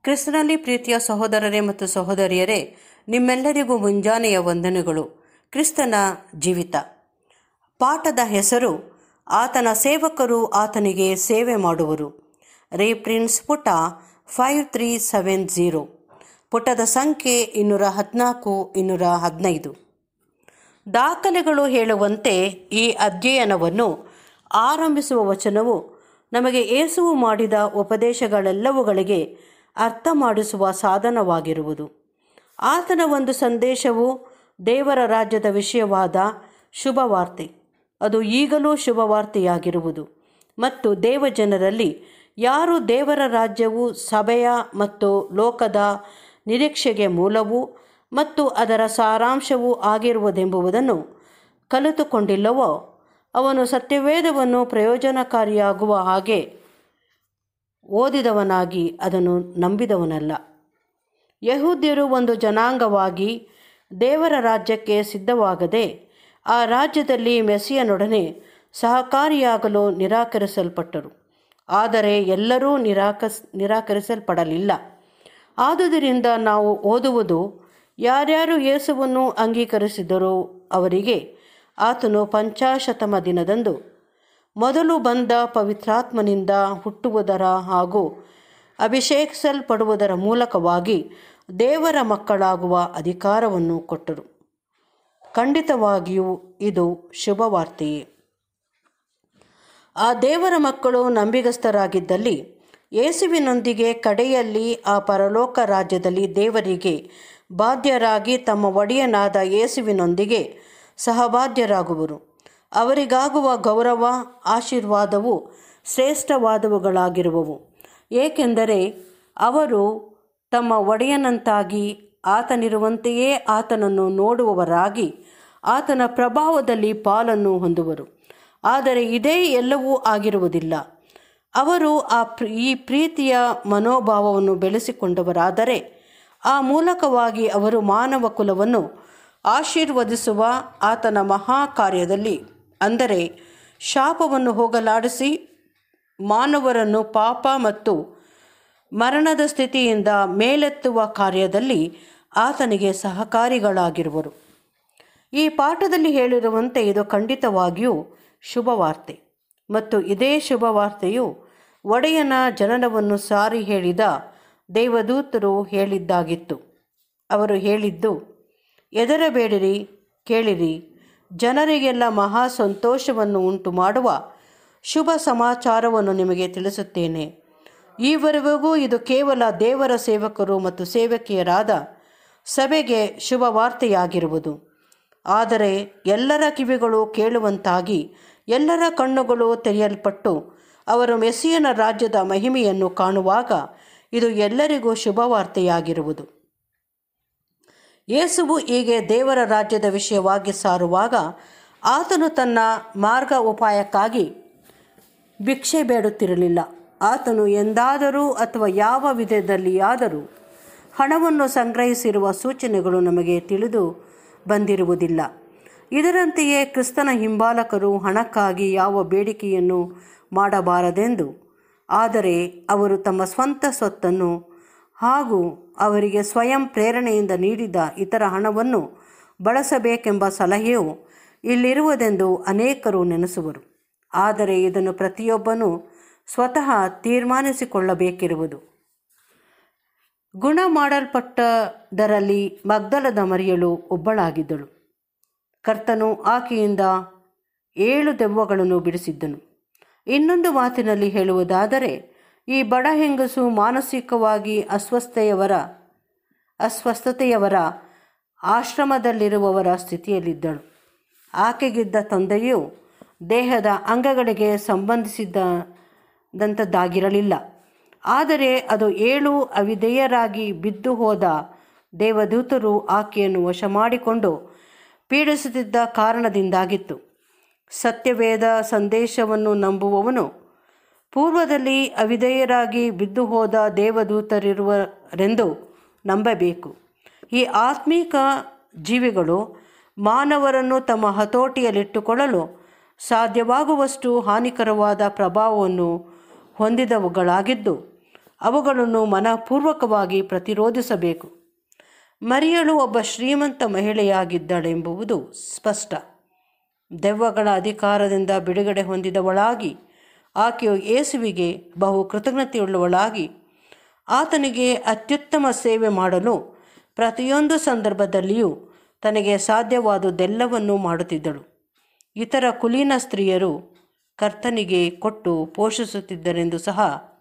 ಕ್ರಿಸ್ತನಲ್ಲಿ ಪ್ರೀತಿಯ ಸಹೋದರರೇ ಮತ್ತು ಸಹೋದರಿಯರೇ ನಿಮ್ಮೆಲ್ಲರಿಗೂ ಮುಂಜಾನೆಯ ವಂದನೆಗಳು ಕ್ರಿಸ್ತನ ಜೀವಿತ ಪಾಠದ ಹೆಸರು ಆತನ ಸೇವಕರು ಆತನಿಗೆ ಸೇವೆ ಮಾಡುವರು ರೀಪ್ರಿನ್ಸ್ ಪುಟ ಫೈವ್ ತ್ರೀ ಸೆವೆನ್ ಝೀರೋ ಪುಟದ ಸಂಖ್ಯೆ ಇನ್ನೂರ ಹದಿನಾಲ್ಕು ಇನ್ನೂರ ಹದಿನೈದು ದಾಖಲೆಗಳು ಹೇಳುವಂತೆ ಈ ಅಧ್ಯಯನವನ್ನು ಆರಂಭಿಸುವ ವಚನವು ನಮಗೆ ಏಸುವು ಮಾಡಿದ ಉಪದೇಶಗಳೆಲ್ಲವುಗಳಿಗೆ ಅರ್ಥ ಮಾಡಿಸುವ ಸಾಧನವಾಗಿರುವುದು ಆತನ ಒಂದು ಸಂದೇಶವು ದೇವರ ರಾಜ್ಯದ ವಿಷಯವಾದ ಶುಭವಾರ್ತೆ ಅದು ಈಗಲೂ ಶುಭವಾರ್ತೆಯಾಗಿರುವುದು ಮತ್ತು ದೇವಜನರಲ್ಲಿ ಯಾರು ದೇವರ ರಾಜ್ಯವು ಸಭೆಯ ಮತ್ತು ಲೋಕದ ನಿರೀಕ್ಷೆಗೆ ಮೂಲವೂ ಮತ್ತು ಅದರ ಸಾರಾಂಶವೂ ಆಗಿರುವುದೆಂಬುದನ್ನು ಕಲಿತುಕೊಂಡಿಲ್ಲವೋ ಅವನು ಸತ್ಯವೇದವನ್ನು ಪ್ರಯೋಜನಕಾರಿಯಾಗುವ ಹಾಗೆ ಓದಿದವನಾಗಿ ಅದನ್ನು ನಂಬಿದವನಲ್ಲ ಯಹೂದ್ಯರು ಒಂದು ಜನಾಂಗವಾಗಿ ದೇವರ ರಾಜ್ಯಕ್ಕೆ ಸಿದ್ಧವಾಗದೆ ಆ ರಾಜ್ಯದಲ್ಲಿ ಮೆಸ್ಸಿಯನೊಡನೆ ಸಹಕಾರಿಯಾಗಲು ನಿರಾಕರಿಸಲ್ಪಟ್ಟರು ಆದರೆ ಎಲ್ಲರೂ ನಿರಾಕಸ್ ನಿರಾಕರಿಸಲ್ಪಡಲಿಲ್ಲ ಆದುದರಿಂದ ನಾವು ಓದುವುದು ಯಾರ್ಯಾರು ಯೇಸುವನ್ನು ಅಂಗೀಕರಿಸಿದರೋ ಅವರಿಗೆ ಆತನು ಪಂಚಾಶತಮ ದಿನದಂದು ಮೊದಲು ಬಂದ ಪವಿತ್ರಾತ್ಮನಿಂದ ಹುಟ್ಟುವುದರ ಹಾಗೂ ಅಭಿಷೇಕಿಸಲ್ಪಡುವುದರ ಮೂಲಕವಾಗಿ ದೇವರ ಮಕ್ಕಳಾಗುವ ಅಧಿಕಾರವನ್ನು ಕೊಟ್ಟರು ಖಂಡಿತವಾಗಿಯೂ ಇದು ಶುಭವಾರ್ತೆಯೇ ಆ ದೇವರ ಮಕ್ಕಳು ನಂಬಿಗಸ್ತರಾಗಿದ್ದಲ್ಲಿ ಯೇಸುವಿನೊಂದಿಗೆ ಕಡೆಯಲ್ಲಿ ಆ ಪರಲೋಕ ರಾಜ್ಯದಲ್ಲಿ ದೇವರಿಗೆ ಬಾಧ್ಯರಾಗಿ ತಮ್ಮ ಒಡೆಯನಾದ ಯೇಸುವಿನೊಂದಿಗೆ ಸಹಬಾಧ್ಯರಾಗುವರು ಅವರಿಗಾಗುವ ಗೌರವ ಆಶೀರ್ವಾದವು ಶ್ರೇಷ್ಠವಾದವುಗಳಾಗಿರುವವು ಏಕೆಂದರೆ ಅವರು ತಮ್ಮ ಒಡೆಯನಂತಾಗಿ ಆತನಿರುವಂತೆಯೇ ಆತನನ್ನು ನೋಡುವವರಾಗಿ ಆತನ ಪ್ರಭಾವದಲ್ಲಿ ಪಾಲನ್ನು ಹೊಂದುವರು ಆದರೆ ಇದೇ ಎಲ್ಲವೂ ಆಗಿರುವುದಿಲ್ಲ ಅವರು ಆ ಪ್ರೀ ಈ ಪ್ರೀತಿಯ ಮನೋಭಾವವನ್ನು ಬೆಳೆಸಿಕೊಂಡವರಾದರೆ ಆ ಮೂಲಕವಾಗಿ ಅವರು ಮಾನವ ಕುಲವನ್ನು ಆಶೀರ್ವದಿಸುವ ಆತನ ಮಹಾ ಕಾರ್ಯದಲ್ಲಿ ಅಂದರೆ ಶಾಪವನ್ನು ಹೋಗಲಾಡಿಸಿ ಮಾನವರನ್ನು ಪಾಪ ಮತ್ತು ಮರಣದ ಸ್ಥಿತಿಯಿಂದ ಮೇಲೆತ್ತುವ ಕಾರ್ಯದಲ್ಲಿ ಆತನಿಗೆ ಸಹಕಾರಿಗಳಾಗಿರುವರು ಈ ಪಾಠದಲ್ಲಿ ಹೇಳಿರುವಂತೆ ಇದು ಖಂಡಿತವಾಗಿಯೂ ಶುಭವಾರ್ತೆ ಮತ್ತು ಇದೇ ಶುಭವಾರ್ತೆಯು ಒಡೆಯನ ಜನನವನ್ನು ಸಾರಿ ಹೇಳಿದ ದೇವದೂತರು ಹೇಳಿದ್ದಾಗಿತ್ತು ಅವರು ಹೇಳಿದ್ದು ಎದರಬೇಡಿರಿ ಕೇಳಿರಿ ಜನರಿಗೆಲ್ಲ ಮಹಾ ಸಂತೋಷವನ್ನು ಉಂಟು ಮಾಡುವ ಶುಭ ಸಮಾಚಾರವನ್ನು ನಿಮಗೆ ತಿಳಿಸುತ್ತೇನೆ ಈವರೆಗೂ ಇದು ಕೇವಲ ದೇವರ ಸೇವಕರು ಮತ್ತು ಸೇವಕಿಯರಾದ ಸಭೆಗೆ ಶುಭ ವಾರ್ತೆಯಾಗಿರುವುದು ಆದರೆ ಎಲ್ಲರ ಕಿವಿಗಳು ಕೇಳುವಂತಾಗಿ ಎಲ್ಲರ ಕಣ್ಣುಗಳು ತೆರೆಯಲ್ಪಟ್ಟು ಅವರು ಮೆಸ್ಸಿಯನ ರಾಜ್ಯದ ಮಹಿಮೆಯನ್ನು ಕಾಣುವಾಗ ಇದು ಎಲ್ಲರಿಗೂ ಶುಭವಾರ್ತೆಯಾಗಿರುವುದು ಯೇಸುವು ಹೀಗೆ ದೇವರ ರಾಜ್ಯದ ವಿಷಯವಾಗಿ ಸಾರುವಾಗ ಆತನು ತನ್ನ ಮಾರ್ಗ ಉಪಾಯಕ್ಕಾಗಿ ಭಿಕ್ಷೆ ಬೇಡುತ್ತಿರಲಿಲ್ಲ ಆತನು ಎಂದಾದರೂ ಅಥವಾ ಯಾವ ವಿಧದಲ್ಲಿಯಾದರೂ ಹಣವನ್ನು ಸಂಗ್ರಹಿಸಿರುವ ಸೂಚನೆಗಳು ನಮಗೆ ತಿಳಿದು ಬಂದಿರುವುದಿಲ್ಲ ಇದರಂತೆಯೇ ಕ್ರಿಸ್ತನ ಹಿಂಬಾಲಕರು ಹಣಕ್ಕಾಗಿ ಯಾವ ಬೇಡಿಕೆಯನ್ನು ಮಾಡಬಾರದೆಂದು ಆದರೆ ಅವರು ತಮ್ಮ ಸ್ವಂತ ಸ್ವತ್ತನ್ನು ಹಾಗೂ ಅವರಿಗೆ ಸ್ವಯಂ ಪ್ರೇರಣೆಯಿಂದ ನೀಡಿದ ಇತರ ಹಣವನ್ನು ಬಳಸಬೇಕೆಂಬ ಸಲಹೆಯು ಇಲ್ಲಿರುವುದೆಂದು ಅನೇಕರು ನೆನೆಸುವರು ಆದರೆ ಇದನ್ನು ಪ್ರತಿಯೊಬ್ಬನೂ ಸ್ವತಃ ತೀರ್ಮಾನಿಸಿಕೊಳ್ಳಬೇಕಿರುವುದು ಗುಣ ಮಾಡಲ್ಪಟ್ಟದರಲ್ಲಿ ಮಗ್ದಲದ ಮರಿಯಳು ಒಬ್ಬಳಾಗಿದ್ದಳು ಕರ್ತನು ಆಕೆಯಿಂದ ಏಳು ದೆವ್ವಗಳನ್ನು ಬಿಡಿಸಿದ್ದನು ಇನ್ನೊಂದು ಮಾತಿನಲ್ಲಿ ಹೇಳುವುದಾದರೆ ಈ ಬಡ ಹೆಂಗಸು ಮಾನಸಿಕವಾಗಿ ಅಸ್ವಸ್ಥೆಯವರ ಅಸ್ವಸ್ಥತೆಯವರ ಆಶ್ರಮದಲ್ಲಿರುವವರ ಸ್ಥಿತಿಯಲ್ಲಿದ್ದಳು ಆಕೆಗಿದ್ದ ತೊಂದರೆಯು ದೇಹದ ಅಂಗಗಳಿಗೆ ಸಂಬಂಧಿಸಿದಂಥದ್ದಾಗಿರಲಿಲ್ಲ ಆದರೆ ಅದು ಏಳು ಅವಿಧೇಯರಾಗಿ ಬಿದ್ದು ಹೋದ ದೇವದೂತರು ಆಕೆಯನ್ನು ವಶ ಮಾಡಿಕೊಂಡು ಪೀಡಿಸುತ್ತಿದ್ದ ಕಾರಣದಿಂದಾಗಿತ್ತು ಸತ್ಯವೇದ ಸಂದೇಶವನ್ನು ನಂಬುವವನು ಪೂರ್ವದಲ್ಲಿ ಅವಿಧೇಯರಾಗಿ ಬಿದ್ದು ಹೋದ ದೇವದೂತರಿರುವರೆಂದು ನಂಬಬೇಕು ಈ ಆತ್ಮೀಕ ಜೀವಿಗಳು ಮಾನವರನ್ನು ತಮ್ಮ ಹತೋಟಿಯಲ್ಲಿಟ್ಟುಕೊಳ್ಳಲು ಸಾಧ್ಯವಾಗುವಷ್ಟು ಹಾನಿಕರವಾದ ಪ್ರಭಾವವನ್ನು ಹೊಂದಿದವುಗಳಾಗಿದ್ದು ಅವುಗಳನ್ನು ಮನಪೂರ್ವಕವಾಗಿ ಪ್ರತಿರೋಧಿಸಬೇಕು ಮರಿಯಳು ಒಬ್ಬ ಶ್ರೀಮಂತ ಮಹಿಳೆಯಾಗಿದ್ದಳೆಂಬುದು ಸ್ಪಷ್ಟ ದೆವ್ವಗಳ ಅಧಿಕಾರದಿಂದ ಬಿಡುಗಡೆ ಹೊಂದಿದವಳಾಗಿ ಆಕೆಯು ಯೇಸುವಿಗೆ ಬಹು ಕೃತಜ್ಞತೆಯುಳ್ಳವಳಾಗಿ ಆತನಿಗೆ ಅತ್ಯುತ್ತಮ ಸೇವೆ ಮಾಡಲು ಪ್ರತಿಯೊಂದು ಸಂದರ್ಭದಲ್ಲಿಯೂ ತನಗೆ ಸಾಧ್ಯವಾದುದೆಲ್ಲವನ್ನೂ ಮಾಡುತ್ತಿದ್ದಳು ಇತರ ಕುಲೀನ ಸ್ತ್ರೀಯರು ಕರ್ತನಿಗೆ ಕೊಟ್ಟು ಪೋಷಿಸುತ್ತಿದ್ದರೆಂದು ಸಹ